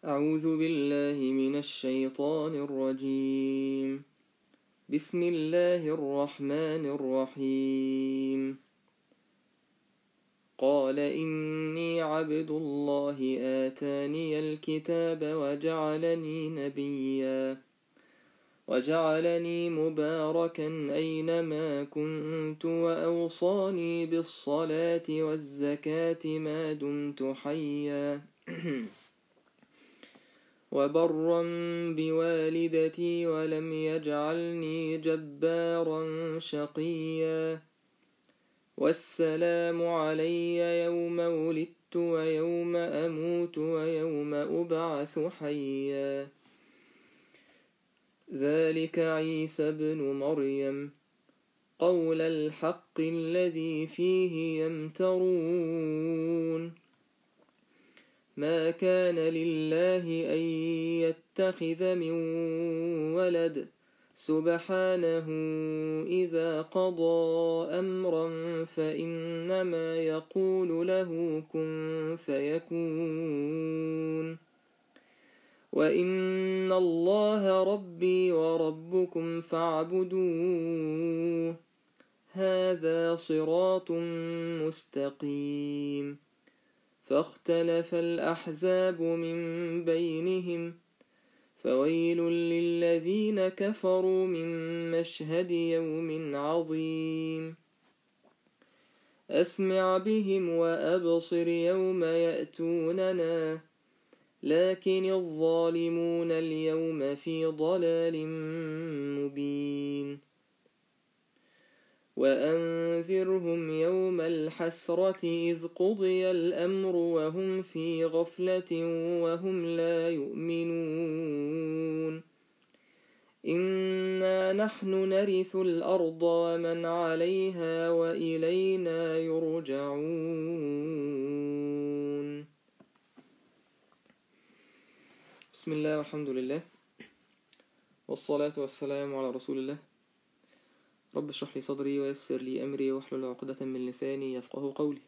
أعوذ بالله من الشيطان الرجيم بسم الله الرحمن الرحيم قال إني عبد الله آتاني الكتاب وجعلني نبيا وجعلني مباركا أينما كنت وأوصاني بالصلاة والزكاة ما دمت حيا وبرا بوالدتي ولم يجعلني جبارا شقيا والسلام علي يوم ولدت ويوم أموت ويوم أبعث حيا ذلك عيسى بن مريم قول الحق الذي فيه يمترون ما كان لله أن يتخذ من ولد سبحانه إذا قضى أمرا فإنما يقول له كن فيكون وإن الله ربي وربكم فاعبدوه هذا صراط مستقيم فاختلف الأحزاب من بينهم فويل للذين كفروا من مشهد يوم عظيم أسمع بهم وأبصر يوم يأتوننا لكن الظالمون اليوم في ضلال مبين وأنذرهم يوم الحسرة إذ قضي الأمر وهم في غفلة وهم لا يؤمنون إنا نحن نرث الأرض ومن عليها وإلينا يرجعون بسم الله والحمد لله والصلاة والسلام على رسول الله رب اشرح لي صدري ويسر لي أمري واحلل عقدة من لساني يفقه قولي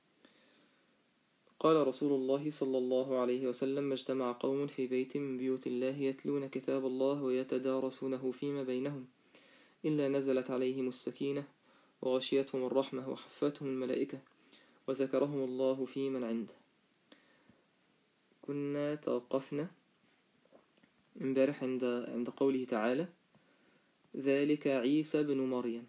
قال رسول الله صلى الله عليه وسلم ما اجتمع قوم في بيت من بيوت الله يتلون كتاب الله ويتدارسونه فيما بينهم إلا نزلت عليهم السكينة وغشيتهم الرحمة وحفتهم الملائكة وذكرهم الله في من عنده كنا توقفنا امبارح عند عند قوله تعالى ذلك عيسى بن مريم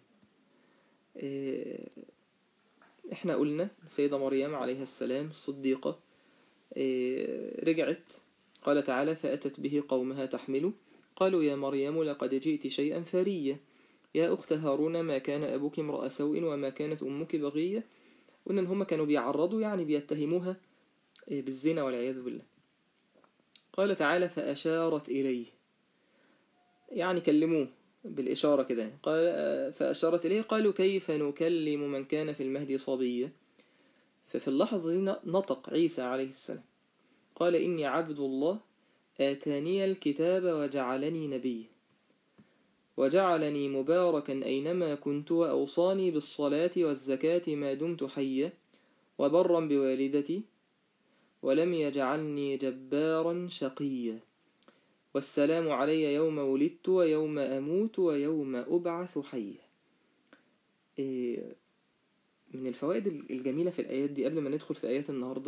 احنا قلنا سيدة مريم عليها السلام الصديقة رجعت قال تعالى فأتت به قومها تحمله قالوا يا مريم لقد جئت شيئا فريا يا أخت هارون ما كان أبوك امرأ سوء وما كانت أمك بغية قلنا إن هم كانوا بيعرضوا يعني بيتهموها بالزنا والعياذ بالله قال تعالى فأشارت إليه يعني كلموه بالإشارة كده قال فأشارت إليه قالوا كيف نكلم من كان في المهد صبيا ففي اللحظة دي نطق عيسى عليه السلام قال إني عبد الله آتاني الكتاب وجعلني نبيا وجعلني مباركا أينما كنت وأوصاني بالصلاة والزكاة ما دمت حيا وبرا بوالدتي ولم يجعلني جبارا شقيا والسلام علي يوم ولدت ويوم أموت ويوم أبعث حيا من الفوائد الجميلة في الآيات دي قبل ما ندخل في آيات النهاردة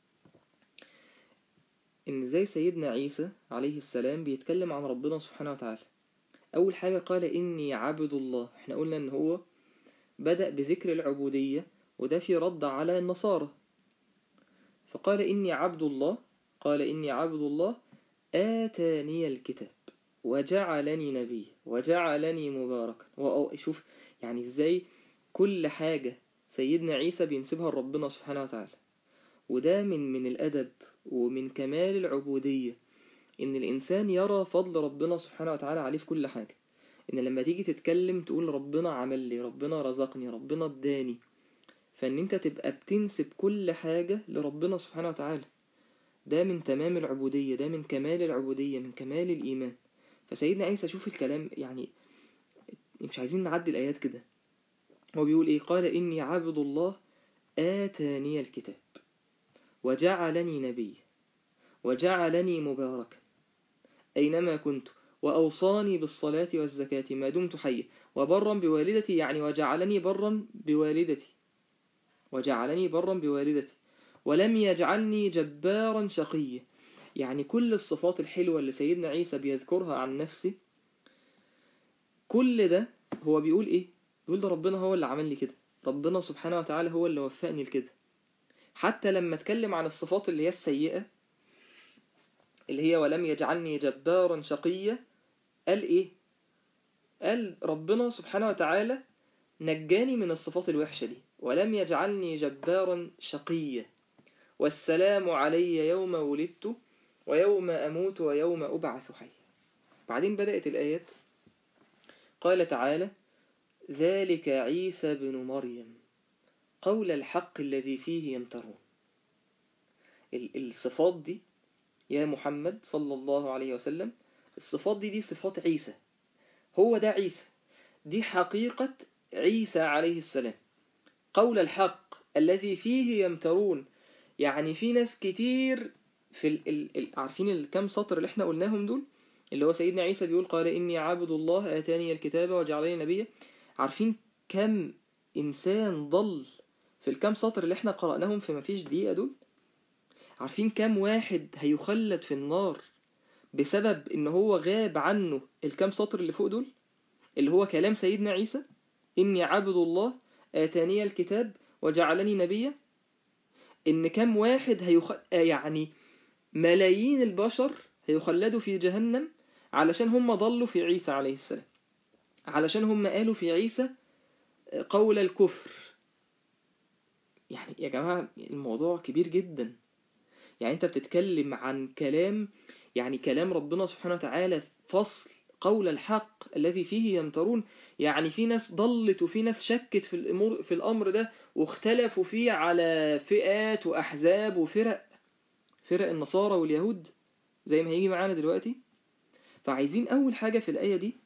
إن زي سيدنا عيسى عليه السلام بيتكلم عن ربنا سبحانه وتعالى أول حاجة قال إني عبد الله احنا قلنا إن هو بدأ بذكر العبودية وده في رد على النصارى فقال إني عبد الله قال إني عبد الله آتاني الكتاب وجعلني نبي وجعلني مباركا شوف يعني ازاي كل حاجة سيدنا عيسى بينسبها لربنا سبحانه وتعالى وده من من الأدب ومن كمال العبودية إن الإنسان يرى فضل ربنا سبحانه وتعالى عليه في كل حاجة إن لما تيجي تتكلم تقول ربنا عمل لي ربنا رزقني ربنا اداني فإن أنت تبقى بتنسب كل حاجة لربنا سبحانه وتعالى ده من تمام العبودية ده من كمال العبودية من كمال الإيمان فسيدنا عيسى شوف الكلام يعني مش عايزين نعدي الآيات كده هو بيقول إيه قال إني عبد الله آتاني الكتاب وجعلني نبي وجعلني مباركا أينما كنت وأوصاني بالصلاة والزكاة ما دمت حيا وبرا بوالدتي يعني وجعلني برا بوالدتي وجعلني برا بوالدتي ولم يجعلني جبارا شقيا يعني كل الصفات الحلوة اللي سيدنا عيسى بيذكرها عن نفسه كل ده هو بيقول ايه بيقول ده ربنا هو اللي عمل لي كده ربنا سبحانه وتعالى هو اللي وفقني لكده حتى لما اتكلم عن الصفات اللي هي السيئة اللي هي ولم يجعلني جبارا شقيا قال ايه قال ربنا سبحانه وتعالى نجاني من الصفات الوحشة دي ولم يجعلني جبارا شقيا والسلام علي يوم ولدت ويوم أموت ويوم أبعث حيا بعدين بدأت الآيات قال تعالى ذلك عيسى بن مريم قول الحق الذي فيه يمترون الصفات دي يا محمد صلى الله عليه وسلم الصفات دي دي صفات عيسى هو ده عيسى دي حقيقة عيسى عليه السلام قول الحق الذي فيه يمترون يعني في ناس كتير في ال ال ال عارفين الكام سطر اللي احنا قلناهم دول اللي هو سيدنا عيسى بيقول قال إني عبد الله آتاني الكتاب وجعلني نبيا عارفين كم إنسان ضل في الكام سطر اللي احنا قرأناهم في مفيش دقيقة دول عارفين كم واحد هيخلد في النار بسبب ان هو غاب عنه الكام سطر اللي فوق دول اللي هو كلام سيدنا عيسى إني عبد الله آتاني الكتاب وجعلني نبيا إن كم واحد هيخ... يعني ملايين البشر هيخلدوا في جهنم علشان هم ضلوا في عيسى عليه السلام علشان هم قالوا في عيسى قول الكفر يعني يا جماعة الموضوع كبير جدا يعني انت بتتكلم عن كلام يعني كلام ربنا سبحانه وتعالى فصل قول الحق الذي فيه يمترون يعني في ناس ضلت وفي ناس شكت في الأمور في الأمر ده واختلفوا فيه على فئات وأحزاب وفرق فرق النصارى واليهود زي ما هيجي معانا دلوقتي فعايزين أول حاجة في الآية دي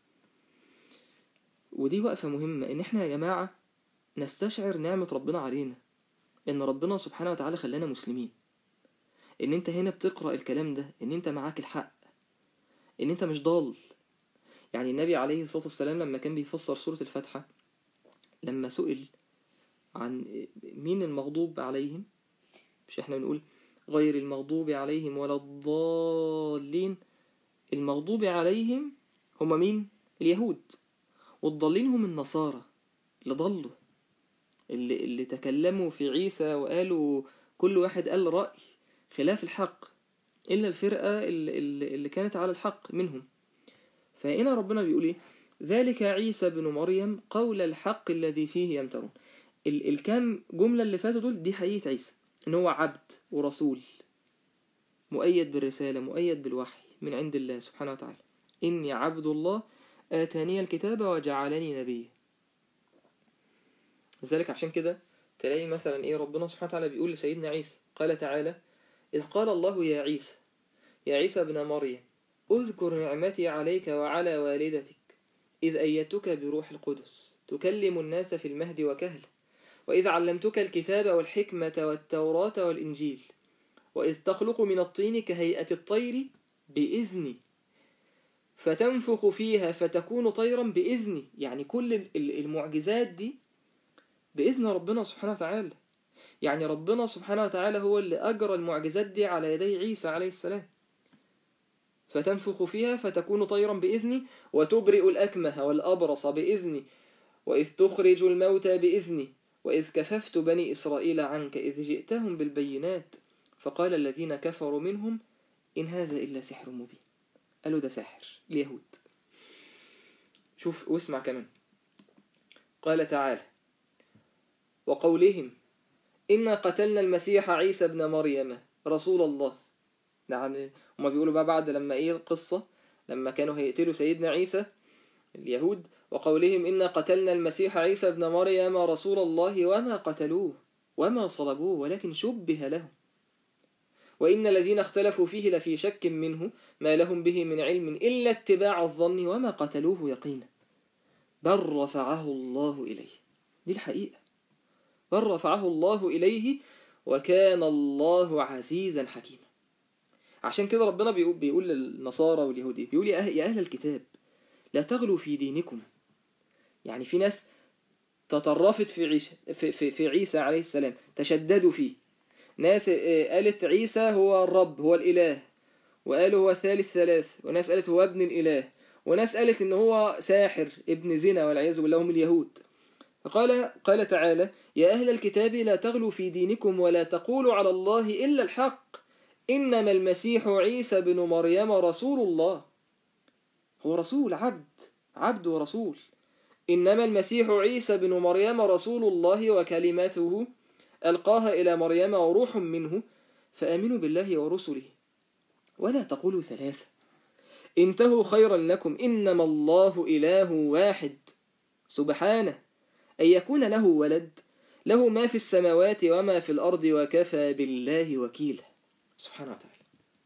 ودي وقفة مهمة إن إحنا يا جماعة نستشعر نعمة ربنا علينا إن ربنا سبحانه وتعالى خلانا مسلمين إن أنت هنا بتقرأ الكلام ده إن أنت معاك الحق إن أنت مش ضال يعني النبي عليه الصلاة والسلام لما كان بيفسر سورة الفاتحة لما سئل عن مين المغضوب عليهم مش احنا بنقول غير المغضوب عليهم ولا الضالين المغضوب عليهم هم مين اليهود والضالين هم النصارى اللي ضلوا اللي, اللي تكلموا في عيسى وقالوا كل واحد قال رأي خلاف الحق إلا الفرقة اللي, اللي كانت على الحق منهم فهنا ربنا بيقول ايه ذلك عيسى بن مريم قول الحق الذي فيه يمترون ال الكام جملة اللي فاتوا دول دي حقيقة عيسى ان هو عبد ورسول مؤيد بالرسالة مؤيد بالوحي من عند الله سبحانه وتعالى إني عبد الله آتاني الكتاب وجعلني نبيا لذلك عشان كده تلاقي مثلا ايه ربنا سبحانه وتعالى بيقول لسيدنا عيسى قال تعالى إذ قال الله يا عيسى يا عيسى ابن مريم اذكر نعمتي عليك وعلى والدتك إذ أيتك بروح القدس تكلم الناس في المهد وكهل وإذ علمتك الكتاب والحكمة والتوراة والإنجيل وإذ تخلق من الطين كهيئة الطير بإذني فتنفخ فيها فتكون طيرا بإذني يعني كل المعجزات دي بإذن ربنا سبحانه وتعالى يعني ربنا سبحانه وتعالى هو اللي أجرى المعجزات دي على يدي عيسى عليه السلام فتنفخ فيها فتكون طيرا بإذني وتبرئ الأكمه والأبرص بإذني وإذ تخرج الموتى بإذني وإذ كففت بني إسرائيل عنك إذ جئتهم بالبينات فقال الذين كفروا منهم إن هذا إلا سحر مبين قالوا ده سحر اليهود شوف واسمع كمان قال تعالى وقولهم إنا قتلنا المسيح عيسى ابن مريم رسول الله يعني هما بيقولوا بقى بعد لما ايه القصة لما كانوا هيقتلوا سيدنا عيسى اليهود وقولهم إنا قتلنا المسيح عيسى ابن مريم رسول الله وما قتلوه وما صلبوه ولكن شبه لهم وإن الذين اختلفوا فيه لفي شك منه ما لهم به من علم إلا اتباع الظن وما قتلوه يقينا بل رفعه الله إليه دي الحقيقة بل رفعه الله إليه وكان الله عزيزا حكيما عشان كده ربنا بيقول, بيقول للنصارى واليهود بيقول يا أهل, يا أهل الكتاب لا تغلوا في دينكم يعني في ناس تطرفت في عيسى في, في, في عيسى عليه السلام تشددوا فيه ناس قالت عيسى هو الرب هو الإله وقالوا هو ثالث ثلاث وناس قالت هو ابن الإله وناس قالت إن هو ساحر ابن زنا والعياذ بالله هم اليهود فقال قال تعالى يا أهل الكتاب لا تغلوا في دينكم ولا تقولوا على الله إلا الحق إنما المسيح عيسى بن مريم رسول الله هو رسول عبد عبد ورسول إنما المسيح عيسى بن مريم رسول الله وكلماته ألقاها إلى مريم وروح منه فآمنوا بالله ورسله ولا تقولوا ثلاثة انتهوا خيرا لكم إنما الله إله واحد سبحانه أن يكون له ولد له ما في السماوات وما في الأرض وكفى بالله وكيلا سبحانه وتعالى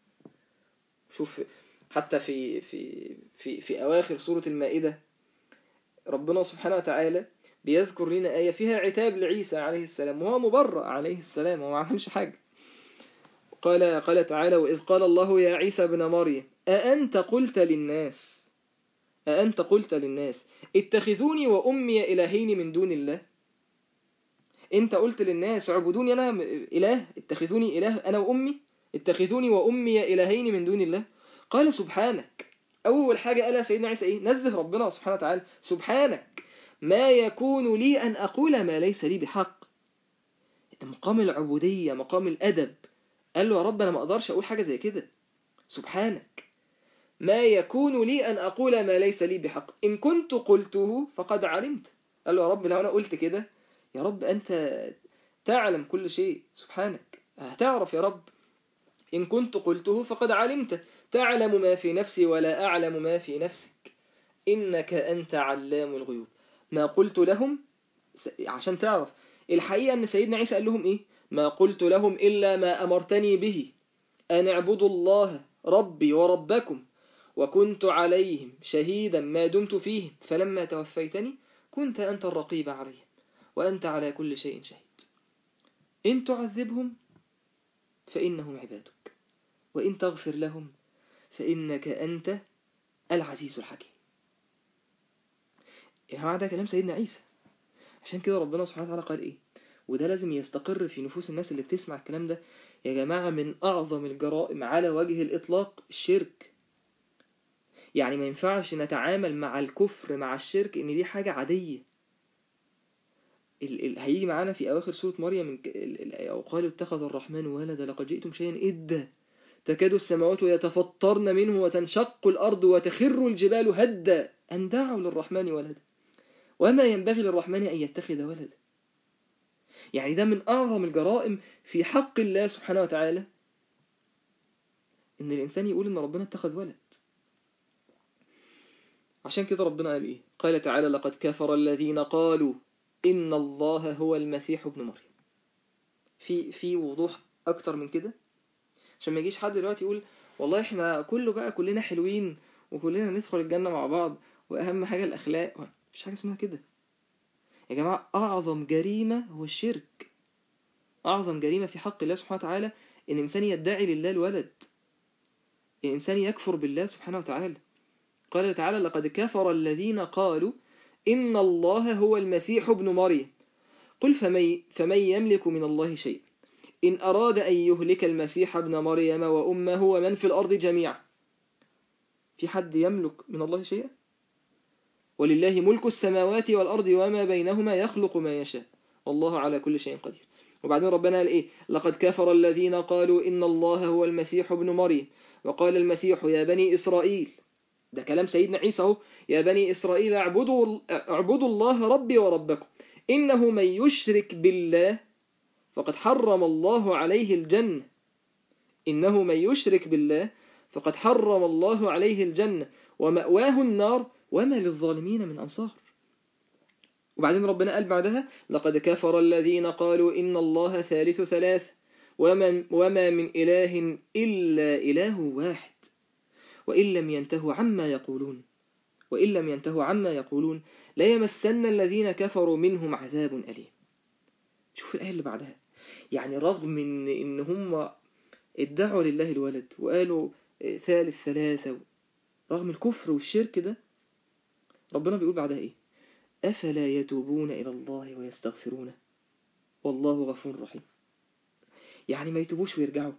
شوف حتى في في في في أواخر سورة المائدة ربنا سبحانه وتعالى بيذكر لنا آية فيها عتاب لعيسى عليه السلام وهو مبرأ عليه السلام وما عملش حاجة قال قال تعالى وإذ قال الله يا عيسى ابن مريم أأنت قلت للناس أأنت قلت للناس اتخذوني وأمي إلهين من دون الله أنت قلت للناس اعبدوني أنا إله اتخذوني إله أنا وأمي اتخذوني وأمي إلهين من دون الله قال سبحانك أول حاجة قالها سيدنا عيسى إيه نزه ربنا سبحانه وتعالى سبحانك ما يكون لي أن أقول ما ليس لي بحق مقام العبودية مقام الأدب قال له يا رب أنا ما أقدرش أقول حاجة زي كده سبحانك ما يكون لي أن أقول ما ليس لي بحق إن كنت قلته فقد علمت قال له يا رب لو أنا قلت كده يا رب أنت تعلم كل شيء سبحانك هتعرف يا رب إن كنت قلته فقد علمت تعلم ما في نفسي ولا أعلم ما في نفسك إنك أنت علام الغيوب ما قلت لهم عشان تعرف الحقيقة أن سيدنا عيسى قال لهم إيه ما قلت لهم إلا ما أمرتني به أن اعبدوا الله ربي وربكم وكنت عليهم شهيدا ما دمت فيهم فلما توفيتني كنت أنت الرقيب عليهم وأنت على كل شيء شهيد إن تعذبهم فإنهم عبادك وإن تغفر لهم فإنك أنت العزيز الحكيم يعني ده كلام سيدنا عيسى عشان كده ربنا سبحانه وتعالى قال إيه وده لازم يستقر في نفوس الناس اللي بتسمع الكلام ده يا جماعة من أعظم الجرائم على وجه الإطلاق الشرك يعني ما ينفعش نتعامل مع الكفر مع الشرك إن دي حاجة عادية ال ال هيجي معانا في أواخر سورة مريم أو قالوا اتخذ الرحمن ولدا لقد جئتم شيئا إدا تكاد السماوات يتفطرن منه وتنشق الأرض وتخر الجبال هدا أن دعوا للرحمن ولدا وما ينبغي للرحمن أن يتخذ ولدا يعني ده من أعظم الجرائم في حق الله سبحانه وتعالى إن الإنسان يقول إن ربنا اتخذ ولد عشان كده ربنا قال إيه قال تعالى لقد كفر الذين قالوا إن الله هو المسيح ابن مريم في في وضوح أكتر من كده عشان ما يجيش حد دلوقتي يقول والله إحنا كله بقى كلنا حلوين وكلنا ندخل الجنة مع بعض وأهم حاجة الأخلاق مش حاجة اسمها كده يا جماعة أعظم جريمة هو الشرك أعظم جريمة في حق الله سبحانه وتعالى إن الإنسان يدعي لله الولد الإنسان يكفر بالله سبحانه وتعالى قال تعالى لقد كفر الذين قالوا إن الله هو المسيح ابن مريم قل فمن, فمن يملك من الله شيء إن أراد أن يهلك المسيح ابن مريم وأمه ومن في الأرض جميعا في حد يملك من الله شيئا ولله ملك السماوات والأرض وما بينهما يخلق ما يشاء والله على كل شيء قدير وبعدين ربنا قال إيه لقد كفر الذين قالوا إن الله هو المسيح ابن مريم وقال المسيح يا بني إسرائيل ده كلام سيدنا عيسى اهو يا بني إسرائيل اعبدوا, اعبدوا الله ربي وربكم إنه من يشرك بالله فقد حرم الله عليه الجنة إنه من يشرك بالله فقد حرم الله عليه الجنة ومأواه النار وما للظالمين من أنصار وبعدين ربنا قال بعدها لقد كفر الذين قالوا إن الله ثالث ثلاث وما, وما من إله إلا إله واحد وإن لم ينتهوا عما يقولون وإن لم ينتهوا عما يقولون لا يمسن الذين كفروا منهم عذاب أليم شوف الآية اللي بعدها يعني رغم إن, إن هم ادعوا لله الولد وقالوا ثالث ثلاثة رغم الكفر والشرك ده ربنا بيقول بعدها ايه أفلا يتوبون إلى الله ويستغفرونه والله غفور رحيم يعني ما يتوبوش ويرجعوا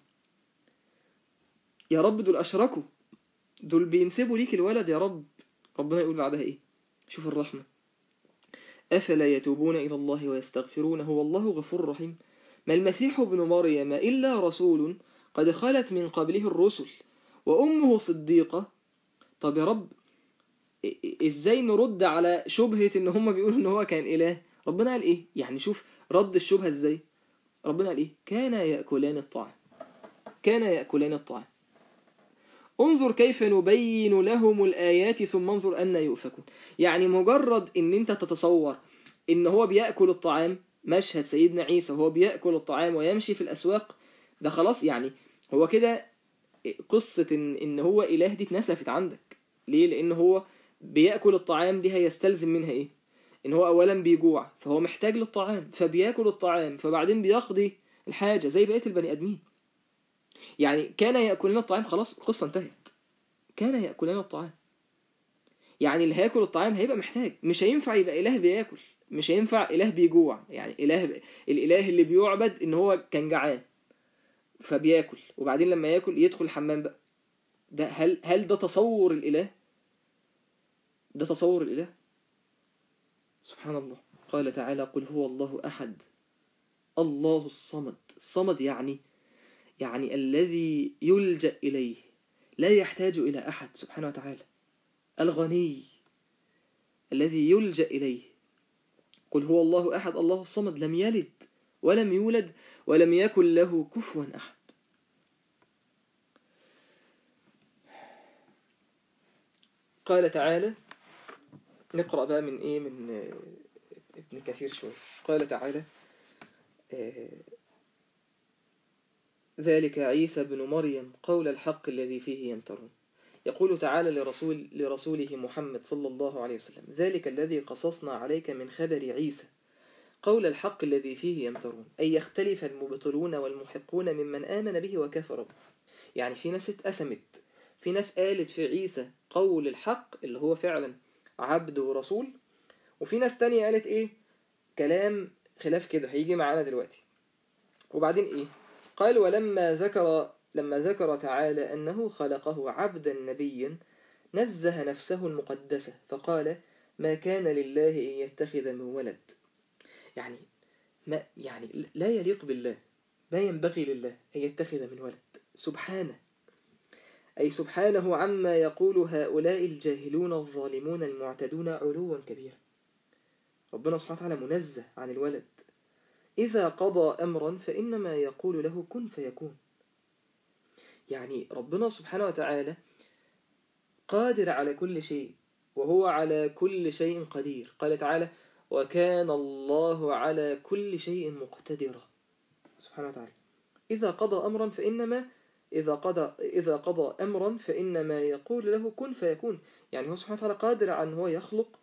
يا رب دول أشركوا دول بينسبوا ليك الولد يا رب ربنا يقول بعدها ايه شوف الرحمة أفلا يتوبون إلى الله ويستغفرونه والله غفور رحيم ما المسيح ابن مريم إلا رسول قد خلت من قبله الرسل وأمه صديقة طب يا رب ازاي نرد على شبهة ان هم بيقولوا ان هو كان اله ربنا قال ايه يعني شوف رد الشبهة ازاي ربنا قال ايه كان يأكلان الطعام كان يأكلان الطعام انظر كيف نبين لهم الآيات ثم انظر أن يؤفكون يعني مجرد ان انت تتصور ان هو بيأكل الطعام مشهد سيدنا عيسى وهو بيأكل الطعام ويمشي في الأسواق ده خلاص يعني هو كده قصة إن, إن هو إله دي اتنسفت عندك ليه؟ لأن هو بيأكل الطعام دي هيستلزم منها إيه؟ إن هو أولا بيجوع فهو محتاج للطعام فبيأكل الطعام فبعدين بيقضي الحاجة زي بقية البني آدمين يعني كان يأكلنا الطعام خلاص القصة انتهت كان يأكلنا الطعام يعني اللي هياكل الطعام هيبقى محتاج مش هينفع يبقى إله بياكل مش هينفع إله بيجوع يعني إله ب... الإله اللي بيعبد إن هو كان جعان فبياكل وبعدين لما ياكل يدخل الحمام بقى ده هل هل ده تصور الإله ده تصور الإله سبحان الله قال تعالى قل هو الله أحد الله الصمد الصمد يعني يعني الذي يلجأ إليه لا يحتاج إلى أحد سبحانه وتعالى الغني الذي يلجأ إليه قل هو الله أحد الله الصمد لم يلد ولم يولد ولم يكن له كفوا أحد قال تعالى نقرأ بقى من إيه من ابن كثير شوي قال تعالى ذلك عيسى بن مريم قول الحق الذي فيه يمترون يقول تعالى لرسول لرسوله محمد صلى الله عليه وسلم ذلك الذي قصصنا عليك من خبر عيسى قول الحق الذي فيه يمترون أي يختلف المبطلون والمحقون ممن آمن به وكفر به يعني في ناس اتأثمت في ناس قالت في عيسى قول الحق اللي هو فعلا عبد ورسول وفي ناس تانية قالت ايه كلام خلاف كده هيجي معانا دلوقتي وبعدين ايه قال ولما ذكر لما ذكر تعالى أنه خلقه عبدا نبيا نزه نفسه المقدسة فقال ما كان لله إن يتخذ من ولد يعني ما يعني لا يليق بالله ما ينبغي لله أن يتخذ من ولد سبحانه أي سبحانه عما يقول هؤلاء الجاهلون الظالمون المعتدون علوا كبيرا ربنا سبحانه وتعالى منزه عن الولد إذا قضى أمرا فإنما يقول له كن فيكون يعني ربنا سبحانه وتعالى قادر على كل شيء وهو على كل شيء قدير قال تعالى وكان الله على كل شيء مقتدرا سبحانه وتعالى إذا قضى أمرا فإنما إذا قضى إذا قضى أمرا فإنما يقول له كن فيكون يعني هو سبحانه وتعالى قادر على أن هو يخلق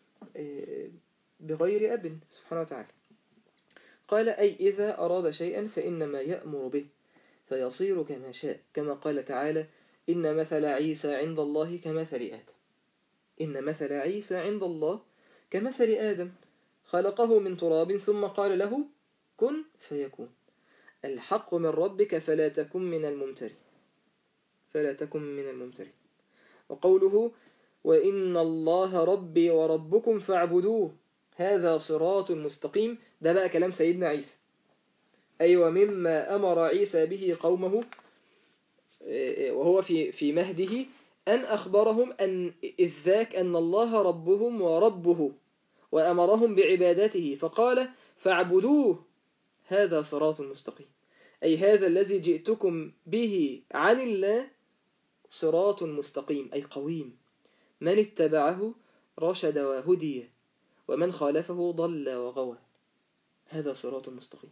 بغير أب سبحانه وتعالى قال أي إذا أراد شيئا فإنما يأمر به فيصير كما شاء كما قال تعالى إن مثل عيسى عند الله كمثل آدم إن مثل عيسى عند الله كمثل آدم خلقه من تراب ثم قال له كن فيكون الحق من ربك فلا تكن من الممترين فلا تكن من الممترين وقوله وإن الله ربي وربكم فاعبدوه هذا صراط مستقيم ده بقى كلام سيدنا عيسى أيوة مما أمر عيسى به قومه وهو في في مهده أن أخبرهم أن إذ ذاك أن الله ربهم وربه وأمرهم بعبادته فقال فاعبدوه هذا صراط مستقيم أي هذا الذي جئتكم به عن الله صراط مستقيم أي قويم من اتبعه رشد وهدي ومن خالفه ضل وغوى هذا صراط مستقيم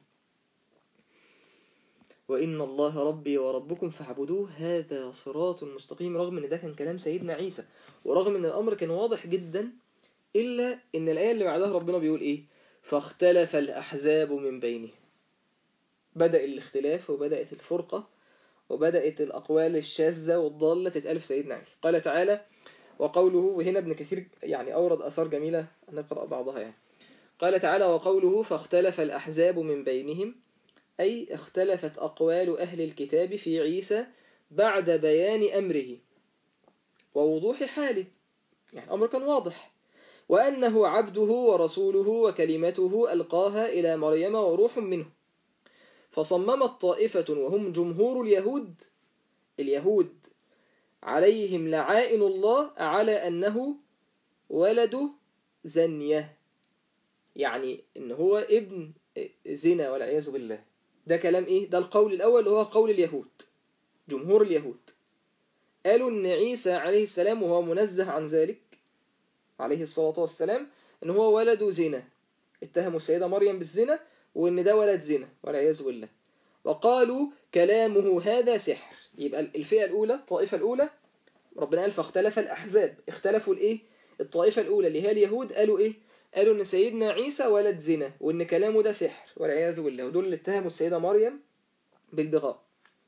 وإن الله ربي وربكم فاعبدوه هذا صراط مستقيم رغم أن ده كان كلام سيدنا عيسى ورغم أن الأمر كان واضح جدا إلا أن الآية اللي بعدها ربنا بيقول إيه فاختلف الأحزاب من بينهم بدأ الاختلاف وبدأت الفرقة وبدأت الأقوال الشاذة والضالة تتقال في سيدنا علي قال تعالى وقوله وهنا ابن كثير يعني أورد أثار جميلة نقرأ بعضها يعني قال تعالى وقوله فاختلف الأحزاب من بينهم أي اختلفت أقوال أهل الكتاب في عيسى بعد بيان أمره ووضوح حاله يعني الأمر كان واضح وأنه عبده ورسوله وكلمته ألقاها إلى مريم وروح منه فصممت طائفة وهم جمهور اليهود اليهود عليهم لعائن الله على أنه ولد زنية يعني إن هو ابن زنا والعياذ بالله ده كلام إيه؟ ده القول الأول اللي هو قول اليهود جمهور اليهود قالوا إن عيسى عليه السلام وهو منزه عن ذلك عليه الصلاة والسلام إن هو ولد زنا اتهموا السيدة مريم بالزنا وإن ده ولد زنا والعياذ بالله وقالوا كلامه هذا سحر يبقى الفئة الأولى الطائفة الأولى ربنا قال فاختلف الأحزاب اختلفوا الإيه الطائفة الأولى اللي هي اليهود قالوا إيه قالوا إن سيدنا عيسى ولد زنا وإن كلامه ده سحر والعياذ بالله ودول اللي اتهموا السيدة مريم بالبغاء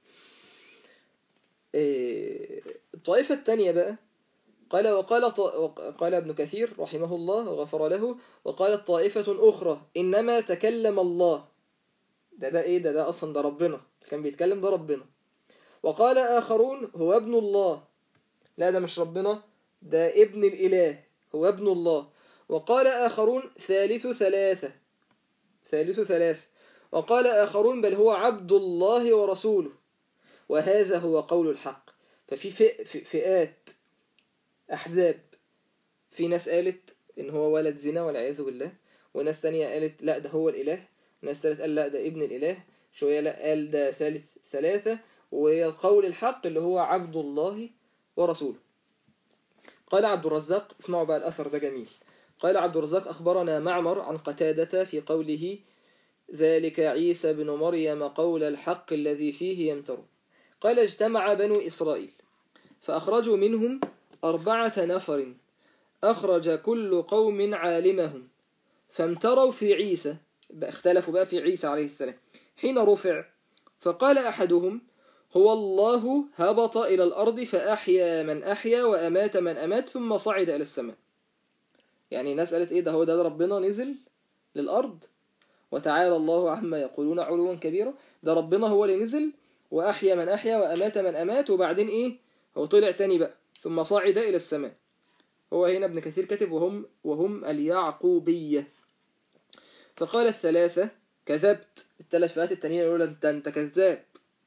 إيه الطائفة الثانية بقى قال وقال ط... قال ابن كثير رحمه الله وغفر له وقالت طائفة أخرى إنما تكلم الله ده ده إيه ده ده أصلا ده ربنا كان بيتكلم ده ربنا وقال آخرون هو ابن الله لا ده مش ربنا ده ابن الإله هو ابن الله وقال آخرون ثالث ثلاثة ثالث ثلاثة وقال آخرون بل هو عبد الله ورسوله وهذا هو قول الحق ففي فئات أحزاب في ناس قالت إن هو ولد زنا والعياذ بالله وناس تانية قالت لا ده هو الإله وناس تالت قال لا ده ابن الإله شوية لا قال ده ثالث ثلاثة وقول الحق اللي هو عبد الله ورسوله قال عبد الرزاق اسمعوا بقى الأثر ده جميل قال عبد الرزاق أخبرنا معمر عن قتادة في قوله ذلك عيسى بن مريم قول الحق الذي فيه يمتر قال اجتمع بنو إسرائيل فأخرجوا منهم أربعة نفر أخرج كل قوم عالمهم فامتروا في عيسى اختلفوا بقى في عيسى عليه السلام حين رفع فقال أحدهم هو الله هبط إلى الأرض فأحيا من أحيا وأمات من أمات ثم صعد إلى السماء يعني ناس قالت إيه ده هو ده ربنا نزل للأرض وتعالى الله عما يقولون علوا كبيرا ده ربنا هو اللي نزل وأحيا من أحيا وأمات من أمات وبعدين إيه هو طلع تاني بقى ثم صعد إلى السماء هو هنا ابن كثير كتب وهم, وهم اليعقوبية فقال الثلاثة كذبت الثلاث فئات التانيين يقولوا أنت, أنت كذاب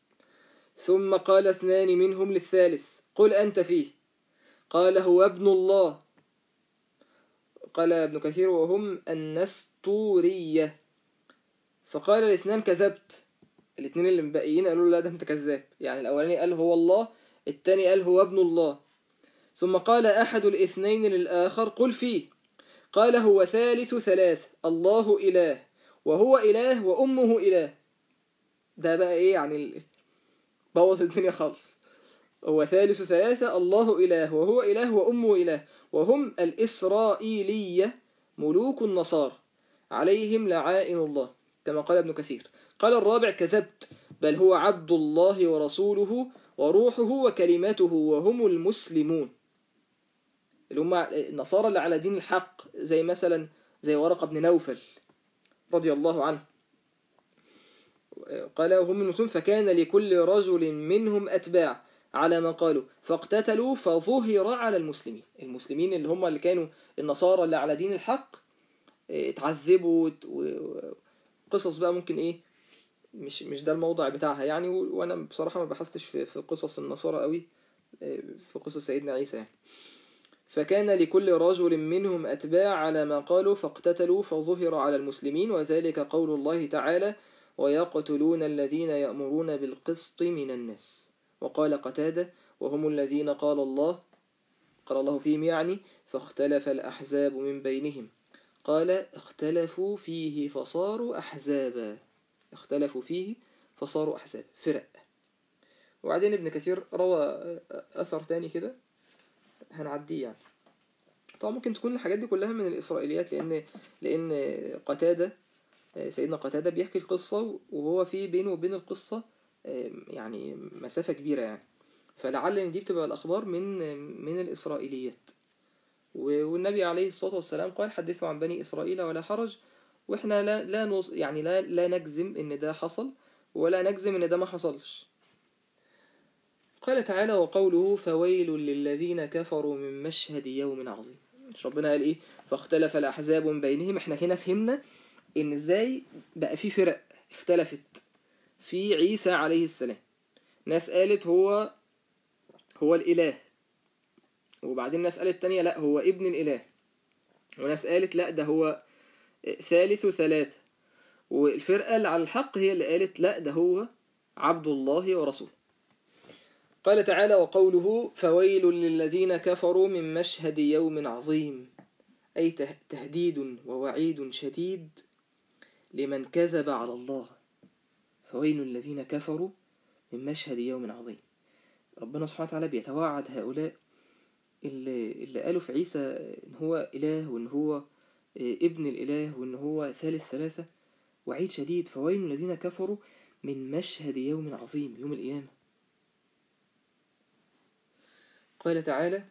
ثم قال اثنان منهم للثالث قل أنت فيه قال هو ابن الله قال ابن كثير وهم النستورية فقال الاثنان كذبت الاثنين اللي مبقيين قالوا لا ده انت كذاب يعني الاولاني قال هو الله الثاني قال هو ابن الله ثم قال أحد الاثنين للآخر قل فيه قال هو ثالث ثلاث الله إله وهو إله وأمه إله ده بقى إيه يعني بوظ الدنيا خالص هو ثالث ثلاثة الله إله وهو إله وأمه إله وهم الإسرائيلية ملوك النصارى عليهم لعائن الله كما قال ابن كثير قال الرابع كذبت بل هو عبد الله ورسوله وروحه وكلمته وهم المسلمون اللي هم النصارى اللي على دين الحق زي مثلا زي ورقة بن نوفل رضي الله عنه قال هم المسلمون فكان لكل رجل منهم أتباع على ما قالوا فاقتتلوا فظهر على المسلمين المسلمين اللي هم اللي كانوا النصارى اللي على دين الحق اتعذبوا قصص بقى ممكن ايه مش مش ده الموضع بتاعها يعني وانا بصراحة ما بحثتش في, في قصص النصارى قوي في قصص سيدنا عيسى يعني فكان لكل رجل منهم أتباع على ما قالوا فاقتتلوا فظهر على المسلمين وذلك قول الله تعالى ويقتلون الذين يأمرون بالقسط من الناس وقال قتادة وهم الذين قال الله قال الله فيهم يعني فاختلف الأحزاب من بينهم قال اختلفوا فيه فصاروا أحزابا اختلفوا فيه فصاروا أحزاب فرق وبعدين ابن كثير روى أثر تاني كده هنعديه يعني طبعا ممكن تكون الحاجات دي كلها من الإسرائيليات لأن لأن قتادة سيدنا قتادة بيحكي القصة وهو في بينه وبين القصة يعني مسافة كبيرة يعني فلعل ان دي بتبقى الأخبار من من الإسرائيليات والنبي عليه الصلاة والسلام قال حدثوا عن بني إسرائيل ولا حرج واحنا لا لا نص يعني لا لا نجزم ان ده حصل ولا نجزم ان ده ما حصلش قال تعالى وقوله فويل للذين كفروا من مشهد يوم عظيم ربنا قال ايه فاختلف الاحزاب بينهم احنا هنا فهمنا ان ازاي بقى في فرق اختلفت في عيسى عليه السلام ناس قالت هو هو الاله وبعدين ناس قالت تانية لا هو ابن الاله وناس قالت لا ده هو ثالث ثلاثة والفرقة اللي على الحق هي اللي قالت لا ده هو عبد الله ورسوله قال تعالى وقوله فويل للذين كفروا من مشهد يوم عظيم أي تهديد ووعيد شديد لمن كذب على الله فويل للذين كفروا من مشهد يوم عظيم ربنا سبحانه وتعالى بيتوعد هؤلاء اللي, اللي قالوا في عيسى إن هو إله وإن هو ابن الإله وإن هو ثالث ثلاثة وعيد شديد فويل الذين كفروا من مشهد يوم عظيم يوم القيامة قال تعالى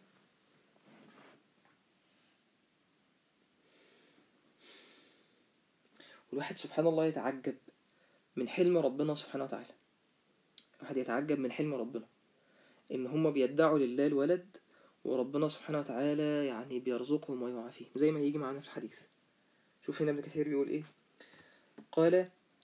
والواحد سبحان الله يتعجب من حلم ربنا سبحانه وتعالى الواحد يتعجب من حلم ربنا إن هم بيدعوا لله الولد وربنا سبحانه وتعالى يعني بيرزقهم ويعافيهم زي ما يجي معنا في الحديث شوف هنا ابن كثير بيقول ايه قال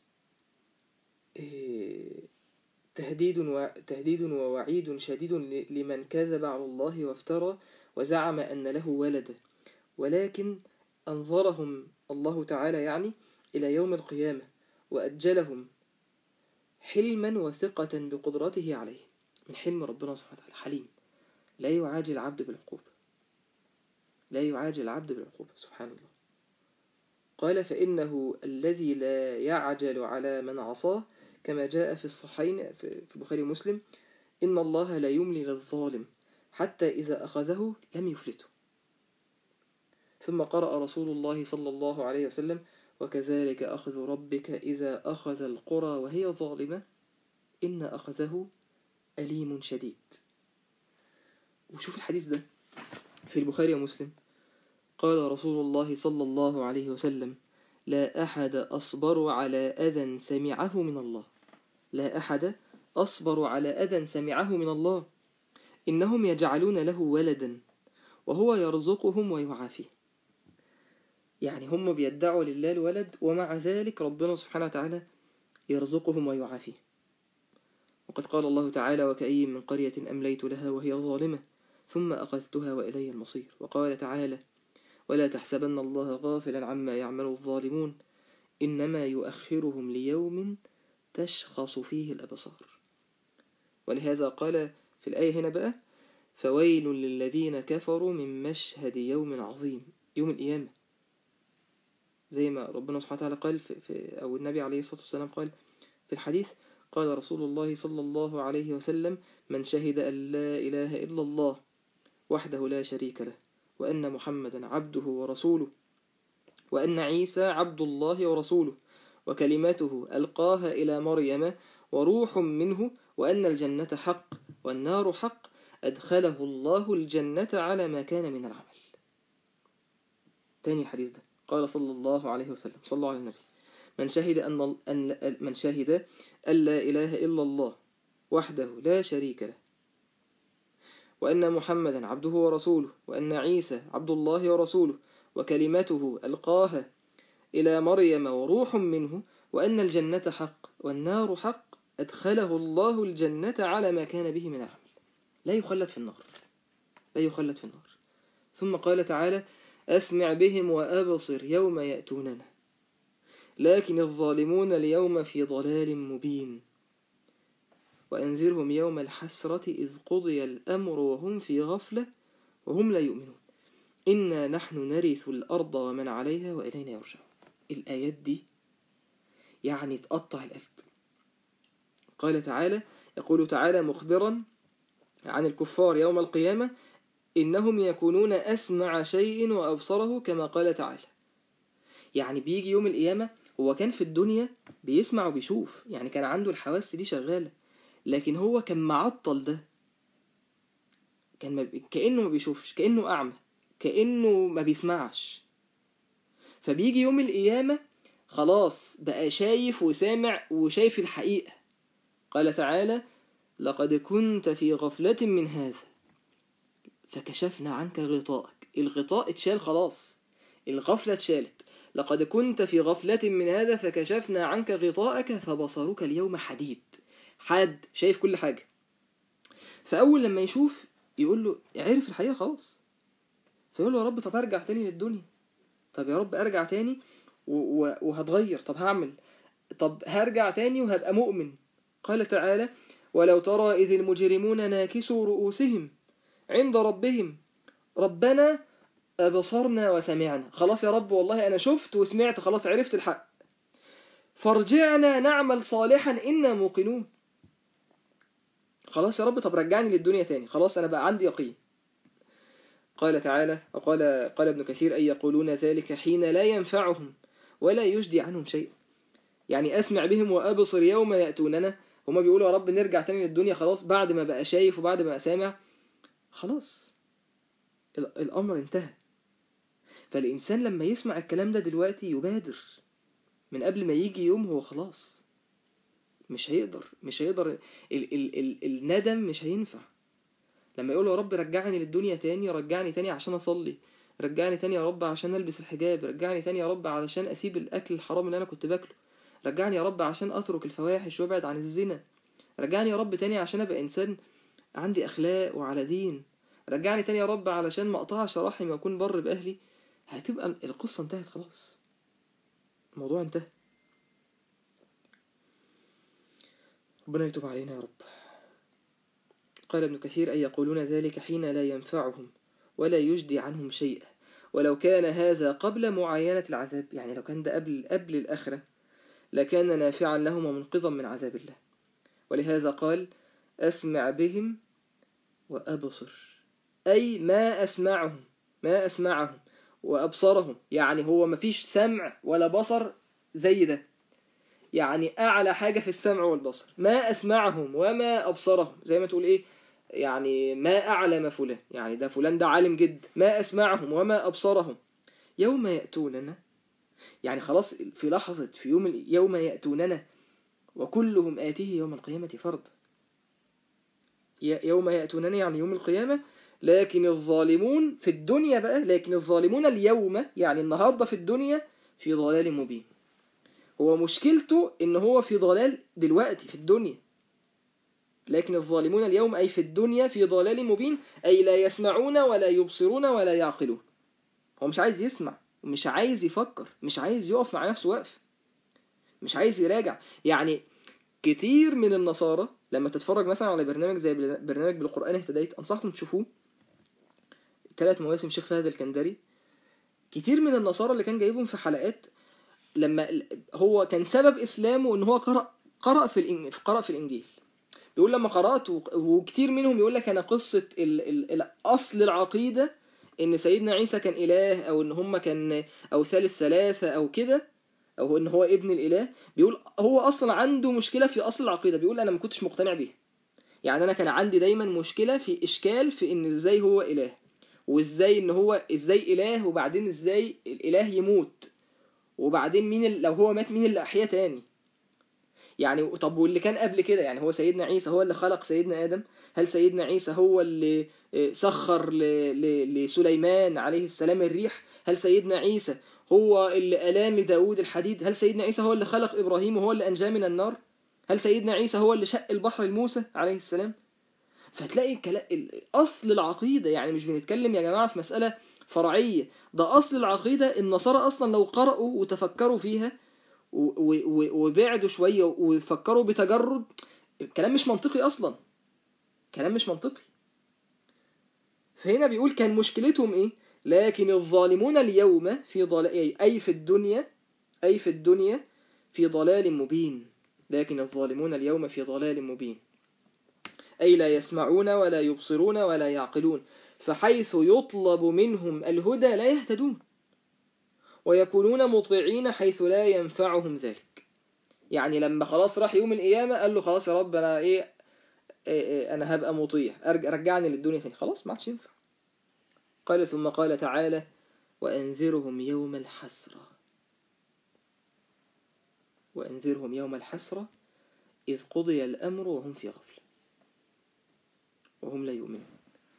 إيه تهديد, و... تهديد ووعيد شديد لمن كذب على الله وافترى وزعم أن له ولدا ولكن أنظرهم الله تعالى يعني إلى يوم القيامة وأجلهم حلما وثقة بقدرته عليه من حلم ربنا سبحانه وتعالى حليم لا يعاجل العبد بالعقوبة لا يعاجل العبد بالعقوبة سبحان الله قال فإنه الذي لا يعجل على من عصاه كما جاء في الصحيحين في البخاري ومسلم إن الله لا يملي للظالم حتى إذا أخذه لم يفلته ثم قرأ رسول الله صلى الله عليه وسلم وكذلك أخذ ربك إذا أخذ القرى وهي ظالمة إن أخذه أليم شديد وشوف الحديث ده في البخاري ومسلم قال رسول الله صلى الله عليه وسلم لا أحد أصبر على أذى سمعه من الله لا أحد أصبر على أذى سمعه من الله إنهم يجعلون له ولدا وهو يرزقهم ويعافيه يعني هم بيدعوا لله الولد ومع ذلك ربنا سبحانه وتعالى يرزقهم ويعافيه وقد قال الله تعالى وكأي من قرية أمليت لها وهي ظالمة ثم أخذتها وإلي المصير وقال تعالى ولا تحسبن الله غافلا عما يعمل الظالمون إنما يؤخرهم ليوم تشخص فيه الأبصار ولهذا قال في الآية هنا بقى فويل للذين كفروا من مشهد يوم عظيم يوم القيامة زي ما ربنا سبحانه وتعالى قال في, في أو النبي عليه الصلاة والسلام قال في الحديث قال رسول الله صلى الله عليه وسلم من شهد أن لا إله إلا الله وحده لا شريك له وأن محمدا عبده ورسوله وأن عيسى عبد الله ورسوله وكلمته ألقاها إلى مريم وروح منه وأن الجنة حق والنار حق أدخله الله الجنة على ما كان من العمل تاني الحديث ده قال صلى الله عليه وسلم صلى الله عليه النبي من شهد أن, أن من شهد أن لا إله إلا الله وحده لا شريك له وأن محمدا عبده ورسوله وأن عيسى عبد الله ورسوله وكلمته ألقاها إلى مريم وروح منه وأن الجنة حق والنار حق أدخله الله الجنة على ما كان به من العمل لا يخلد في النار لا يخلد في النار ثم قال تعالى أسمع بهم وأبصر يوم يأتوننا لكن الظالمون اليوم في ضلال مبين وأنذرهم يوم الحسرة إذ قضي الأمر وهم في غفلة وهم لا يؤمنون إنا نحن نرث الأرض ومن عليها وإلينا يرجعون الآيات دي يعني تقطع القلب قال تعالى يقول تعالى مخبرا عن الكفار يوم القيامة إنهم يكونون أسمع شيء وأبصره كما قال تعالى يعني بيجي يوم القيامة هو كان في الدنيا بيسمع وبيشوف يعني كان عنده الحواس دي شغالة لكن هو كان معطل ده كان ما بي... كأنه ما بيشوفش كأنه أعمى كأنه ما بيسمعش فبيجي يوم القيامة خلاص بقى شايف وسامع وشايف الحقيقة قال تعالى لقد كنت في غفلة من هذا فكشفنا عنك غطاءك الغطاء اتشال خلاص الغفلة اتشالت لقد كنت في غفلة من هذا فكشفنا عنك غطاءك فبصرك اليوم حديد حاد شايف كل حاجة فأول لما يشوف يقول له عرف الحقيقة خلاص فيقول له يا رب طب ارجع تاني للدنيا طب يا رب ارجع تاني وهتغير طب هعمل طب هرجع تاني وهبقى مؤمن قال تعالى ولو ترى إذ المجرمون ناكسوا رؤوسهم عند ربهم ربنا أبصرنا وسمعنا خلاص يا رب والله أنا شفت وسمعت خلاص عرفت الحق فارجعنا نعمل صالحا إنا موقنون خلاص يا رب طب رجعني للدنيا تاني خلاص أنا بقى عندي يقين قال تعالى وقال قال ابن كثير أي يقولون ذلك حين لا ينفعهم ولا يجدي عنهم شيء يعني أسمع بهم وأبصر يوم يأتوننا هما بيقولوا يا رب نرجع تاني للدنيا خلاص بعد ما بقى شايف وبعد ما سامع خلاص الأمر انتهى فالإنسان لما يسمع الكلام ده دلوقتي يبادر من قبل ما يجي يوم هو خلاص مش هيقدر مش هيقدر ال ال ال الندم مش هينفع لما يقول يا رب رجعني للدنيا تاني رجعني تاني عشان أصلي رجعني تاني يا رب عشان ألبس الحجاب رجعني تاني يا رب علشان أسيب الأكل الحرام اللي أنا كنت باكله رجعني يا رب عشان أترك الفواحش وابعد عن الزنا رجعني يا رب تاني عشان أبقى إنسان عندي أخلاق وعلى دين رجعني تاني يا رب علشان ما أقطعش رحمي وأكون بر بأهلي هتبقى القصة انتهت خلاص الموضوع انتهى ربنا يتوب علينا يا رب قال ابن كثير أن يقولون ذلك حين لا ينفعهم ولا يجدي عنهم شيئا ولو كان هذا قبل معاينة العذاب يعني لو كان ده قبل, قبل الآخرة لكان نافعا لهم ومنقذا من عذاب الله ولهذا قال أسمع بهم وأبصر أي ما أسمعهم ما أسمعهم وأبصرهم يعني هو مفيش سمع ولا بصر زي ده يعني أعلى حاجة في السمع والبصر ما أسمعهم وما أبصرهم زي ما تقول إيه يعني ما أعلم فلان يعني ده فلان ده عالم جدا ما أسمعهم وما أبصرهم يوم يأتوننا يعني خلاص في لحظة في يوم يوم يأتوننا وكلهم آتيه يوم القيامة فرد يوم يأتوننا يعني يوم القيامة لكن الظالمون في الدنيا بقى لكن الظالمون اليوم يعني النهاردة في الدنيا في ضلال مبين هو مشكلته ان هو في ضلال دلوقتي في الدنيا لكن الظالمون اليوم أي في الدنيا في ضلال مبين أي لا يسمعون ولا يبصرون ولا يعقلون هو مش عايز يسمع مش عايز يفكر مش عايز يقف مع نفسه وقف مش عايز يراجع يعني كتير من النصارى لما تتفرج مثلا على برنامج زي برنامج بالقرآن اهتديت أنصحكم تشوفوه ثلاث مواسم شيخ فهد الكندري كتير من النصارى اللي كان جايبهم في حلقات لما هو كان سبب إسلامه إن هو قرأ قرأ في الإنجيل قرأ في الإنجيل بيقول لما قرأت وكتير منهم يقول لك أنا قصة ال ال الأصل العقيدة إن سيدنا عيسى كان إله أو إن هم كان أو ثالث ثلاثة أو كده أو إن هو ابن الإله بيقول هو أصلا عنده مشكلة في أصل العقيدة بيقول أنا ما كنتش مقتنع بيها يعني أنا كان عندي دايما مشكلة في إشكال في إن إزاي هو إله وإزاي إن هو إزاي إله وبعدين إزاي الإله يموت وبعدين مين لو هو مات مين اللي أحياه تاني يعني طب واللي كان قبل كده يعني هو سيدنا عيسى هو اللي خلق سيدنا آدم هل سيدنا عيسى هو اللي سخر لسليمان عليه السلام الريح هل سيدنا عيسى هو اللي ألان لداود الحديد هل سيدنا عيسى هو اللي خلق إبراهيم وهو اللي أنجاه من النار هل سيدنا عيسى هو اللي شق البحر لموسى عليه السلام فتلاقي أصل العقيدة يعني مش بنتكلم يا جماعة في مسألة فرعية ده أصل العقيدة النصارى أصلا لو قرأوا وتفكروا فيها وبعدوا شوية وفكروا بتجرد الكلام مش منطقي أصلا كلام مش منطقي فهنا بيقول كان مشكلتهم إيه لكن الظالمون اليوم في ضلال أي في الدنيا أي في الدنيا في ضلال مبين لكن الظالمون اليوم في ضلال مبين أي لا يسمعون ولا يبصرون ولا يعقلون فحيث يطلب منهم الهدى لا يهتدون ويكونون مطيعين حيث لا ينفعهم ذلك يعني لما خلاص راح يوم القيامة قال له خلاص يا رب أنا إيه, إيه, إيه أنا هبقى مطيع أرجع رجعني للدنيا تاني خلاص ما عادش ينفع قال ثم قال تعالى وأنذرهم يوم الحسرة وأنذرهم يوم الحسرة إذ قضي الأمر وهم في غفلة وهم لا يؤمنون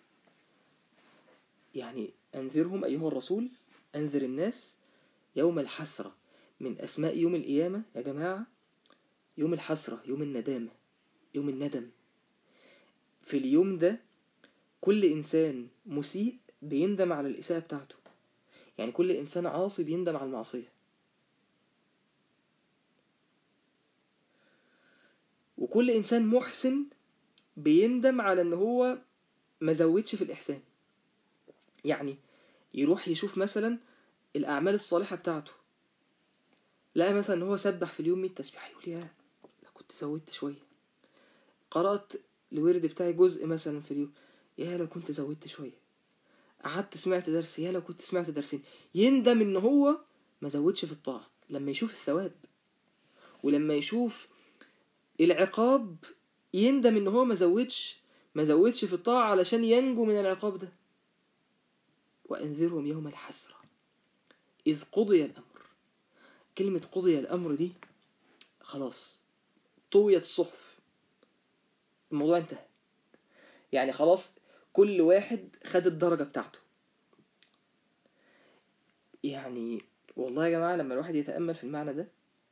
يعني أنذرهم أيها الرسول أنذر الناس يوم الحسرة من أسماء يوم القيامة يا جماعة يوم الحسرة يوم الندامة يوم الندم في اليوم ده كل إنسان مسيء بيندم على الإساءة بتاعته يعني كل إنسان عاصي بيندم على المعصية وكل إنسان محسن بيندم على إن هو ما زودش في الإحسان يعني يروح يشوف مثلا الأعمال الصالحة بتاعته لقى مثلا إن هو سبح في اليوم 100 تسبيحة يقول يا لو كنت زودت شوية قرأت الورد بتاعي جزء مثلا في اليوم يا لو كنت زودت شوية قعدت سمعت درس يا لو كنت سمعت درسين يندم إن هو ما زودش في الطاعة لما يشوف الثواب ولما يشوف العقاب يندم إن هو ما زودش ما زودش في الطاعة علشان ينجو من العقاب ده وأنذرهم يوم الحسرة إذ قضي الأمر كلمة قضي الأمر دي خلاص طويت الصحف الموضوع انتهى يعني خلاص كل واحد خد الدرجة بتاعته يعني والله يا جماعة لما الواحد يتأمل في المعنى ده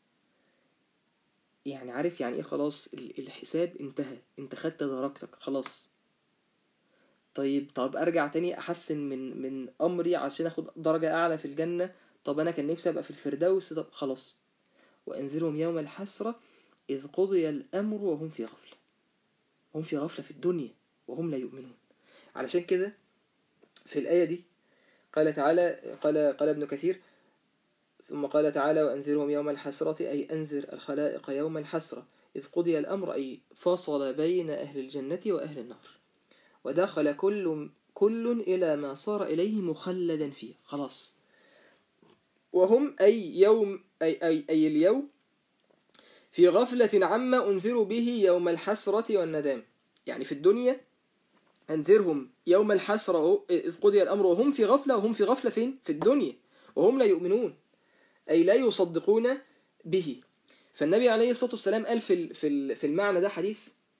يعني عارف يعني ايه خلاص الحساب انتهى انت خدت درجتك خلاص طيب طب ارجع تاني احسن من من امري عشان اخد درجة اعلى في الجنة طب انا كان نفسي ابقى في الفردوس طب خلاص وانذرهم يوم الحسرة اذ قضي الامر وهم في غفلة هم في غفلة في الدنيا وهم لا يؤمنون علشان كده في الآية دي قال تعالى قال قال ابن كثير ثم قال تعالى وأنذرهم يوم الحسرة أي أنذر الخلائق يوم الحسرة إذ قضي الأمر أي فصل بين أهل الجنة وأهل النار ودخل كل كل إلى ما صار إليه مخلدا فيه خلاص وهم أي يوم أي, أي, أي اليوم في غفلة عما أنذروا به يوم الحسرة والندام يعني في الدنيا أنذرهم يوم الحسرة إذ قضي الأمر وهم في غفلة وهم في غفلة فين؟ في الدنيا وهم لا يؤمنون أي لا يصدقون به فالنبي عليه الصلاة والسلام قال في في المعنى ده حديث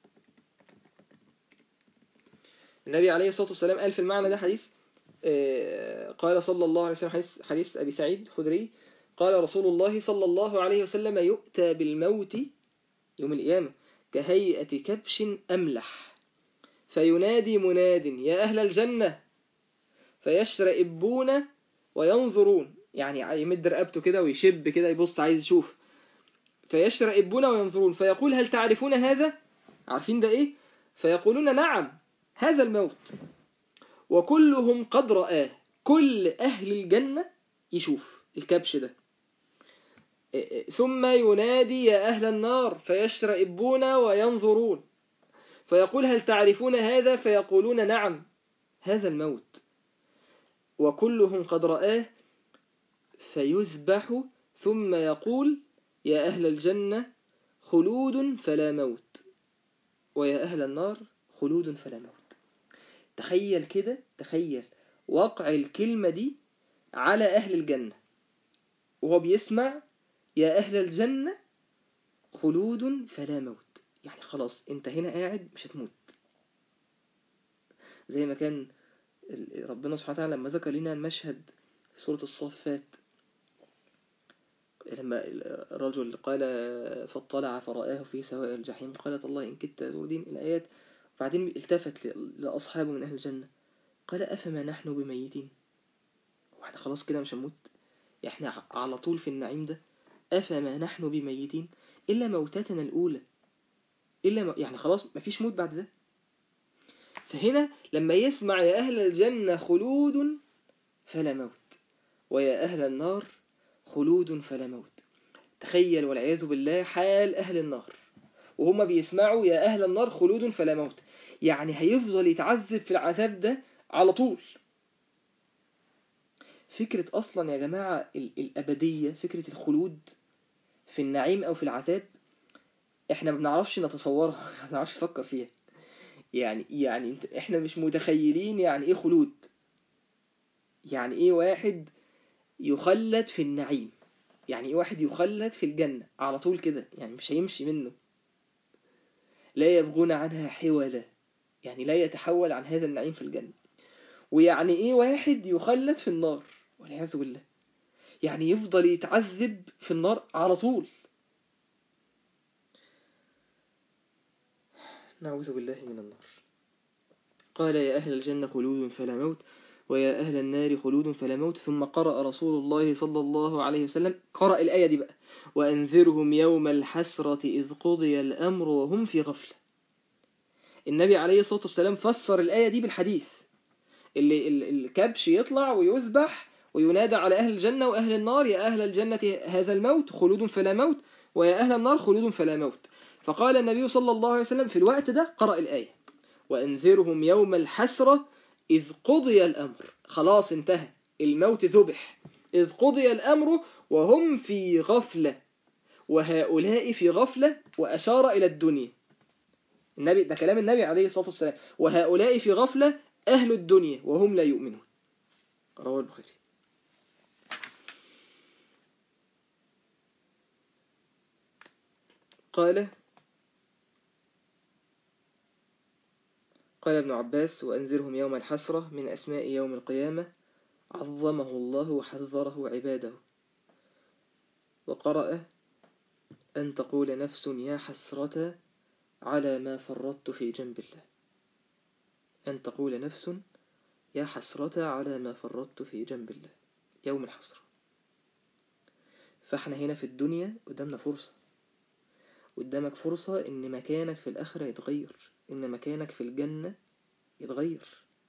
النبي عليه الصلاة والسلام قال في المعنى ده حديث قال صلى الله عليه وسلم حديث, حديث أبي سعيد خدري قال رسول الله صلى الله عليه وسلم يؤتى بالموت يوم القيامة كهيئة كبش أملح فينادي مناد يا أهل الجنة فيشرئبون وينظرون يعني يمد رقبته كده ويشب كده يبص عايز يشوف فيشرئبون وينظرون فيقول هل تعرفون هذا عارفين ده ايه فيقولون نعم هذا الموت وكلهم قد رآه كل أهل الجنة يشوف الكبش ده ثم ينادي يا أهل النار فيشرئبون وينظرون فيقول هل تعرفون هذا فيقولون نعم هذا الموت وكلهم قد رآه فيذبح ثم يقول يا أهل الجنة خلود فلا موت ويا أهل النار خلود فلا موت تخيل كده تخيل وقع الكلمة دي على أهل الجنة وهو بيسمع يا أهل الجنة خلود فلا موت يعني خلاص انت هنا قاعد مش هتموت زي ما كان ربنا سبحانه وتعالى لما ذكر لنا المشهد في سورة الصفات لما الرجل قال فاطلع فرآه في سواء الجحيم قالت الله إن كدت تردين الآيات بعدين التفت لأصحابه من أهل الجنة قال أفما نحن بميتين واحنا خلاص كده مش هنموت احنا على طول في النعيم ده أفما نحن بميتين إلا موتاتنا الأولى إلا يعني خلاص مفيش موت بعد ده فهنا لما يسمع يا أهل الجنة خلود فلا موت ويا أهل النار خلود فلا موت تخيل والعياذ بالله حال أهل النار وهم بيسمعوا يا أهل النار خلود فلا موت يعني هيفضل يتعذب في العذاب ده على طول فكرة أصلا يا جماعة ال- الأبدية فكرة الخلود في النعيم أو في العذاب إحنا ما بنعرفش نتصورها ما بنعرفش نفكر فيها يعني يعني انت إحنا مش متخيلين يعني إيه خلود يعني إيه واحد يخلد في النعيم يعني إيه واحد يخلد في الجنة على طول كده يعني مش هيمشي منه لا يبغون عنها حولا يعني لا يتحول عن هذا النعيم في الجنة ويعني ايه واحد يخلد في النار والعياذ بالله يعني يفضل يتعذب في النار على طول نعوذ بالله من النار قال يا أهل الجنة خلود فلا موت ويا أهل النار خلود فلا موت ثم قرأ رسول الله صلى الله عليه وسلم قرأ الآية دي بقى وأنذرهم يوم الحسرة إذ قضي الأمر وهم في غفلة النبي عليه الصلاة والسلام فسر الآية دي بالحديث اللي ال- الكبش يطلع ويذبح وينادى على أهل الجنة وأهل النار يا أهل الجنة هذا الموت خلود فلا موت ويا أهل النار خلود فلا موت فقال النبي صلى الله عليه وسلم في الوقت ده قرأ الآية وأنذرهم يوم الحسرة إذ قضي الأمر خلاص انتهى الموت ذبح إذ قضي الأمر وهم في غفلة وهؤلاء في غفلة وأشار إلى الدنيا النبي ده كلام النبي عليه الصلاة والسلام وهؤلاء في غفلة أهل الدنيا وهم لا يؤمنون رواه البخاري قال قال ابن عباس وأنذرهم يوم الحسرة من أسماء يوم القيامة عظمه الله وحذره عباده وقرأ أن تقول نفس يا حسرة على ما فرطت في جنب الله أن تقول نفس يا حسرة على ما فرطت في جنب الله يوم الحسرة فاحنا هنا في الدنيا قدامنا فرصة قدامك فرصة ان مكانك في الآخرة يتغير ان مكانك في الجنة يتغير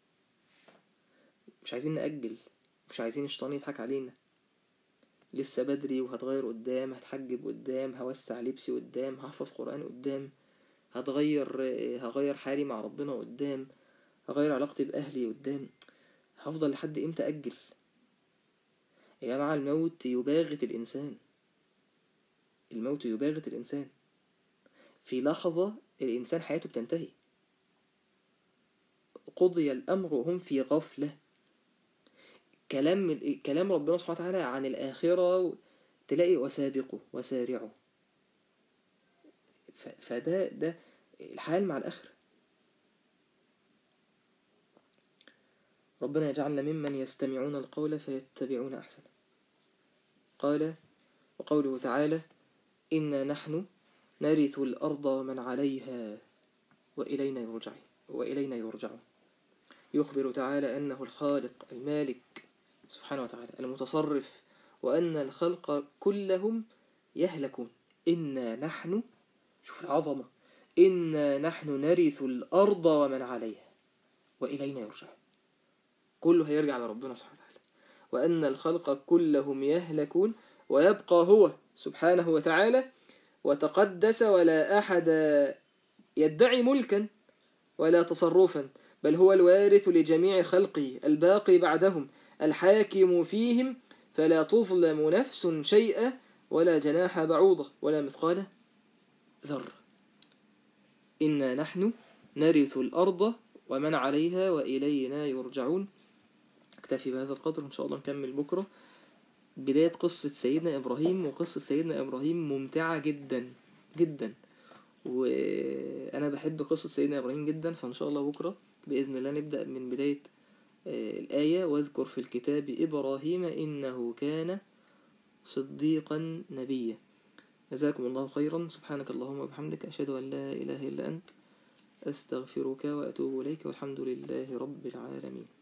مش عايزين نأجل مش عايزين الشيطان يضحك علينا لسه بدري وهتغير قدام هتحجب قدام هوسع لبسي قدام هحفظ قرآن قدام هتغير هغير حالي مع ربنا قدام هغير علاقتي بأهلي قدام هفضل لحد امتى أجل يا جماعة الموت يباغت الإنسان الموت يباغت الإنسان في لحظة الإنسان حياته بتنتهي قضي الأمر وهم في غفلة كلام كلام ربنا سبحانه وتعالى عن الآخرة تلاقي وسابقوا وسارعوا فده ده الحال مع الآخرة ربنا يجعلنا ممن يستمعون القول فيتبعون أحسنه قال وقوله تعالى إنا نحن نرث الأرض ومن عليها وإلينا يرجعون وإلينا يرجعون يخبر تعالى أنه الخالق المالك سبحانه وتعالى المتصرف وأن الخلق كلهم يهلكون إنا نحن شوف العظمة إنا نحن نرث الأرض ومن عليها وإلينا يرجعون كله هيرجع لربنا سبحانه وتعالى وأن الخلق كلهم يهلكون ويبقى هو سبحانه وتعالى وتقدس ولا أحد يدعي ملكا ولا تصرفا بل هو الوارث لجميع خلقه الباقي بعدهم الحاكم فيهم فلا تظلم نفس شيئا ولا جناح بعوضة ولا مثقال ذرة إنا نحن نرث الأرض ومن عليها وإلينا يرجعون اكتفي بهذا القدر إن شاء الله نكمل بكرة بداية قصة سيدنا إبراهيم وقصة سيدنا إبراهيم ممتعة جدا جدا وأنا بحب قصة سيدنا إبراهيم جدا فإن شاء الله بكرة بإذن الله نبدأ من بداية الآية واذكر في الكتاب إبراهيم إنه كان صديقا نبيا جزاكم الله خيرا سبحانك اللهم وبحمدك أشهد أن لا إله إلا أنت أستغفرك وأتوب إليك والحمد لله رب العالمين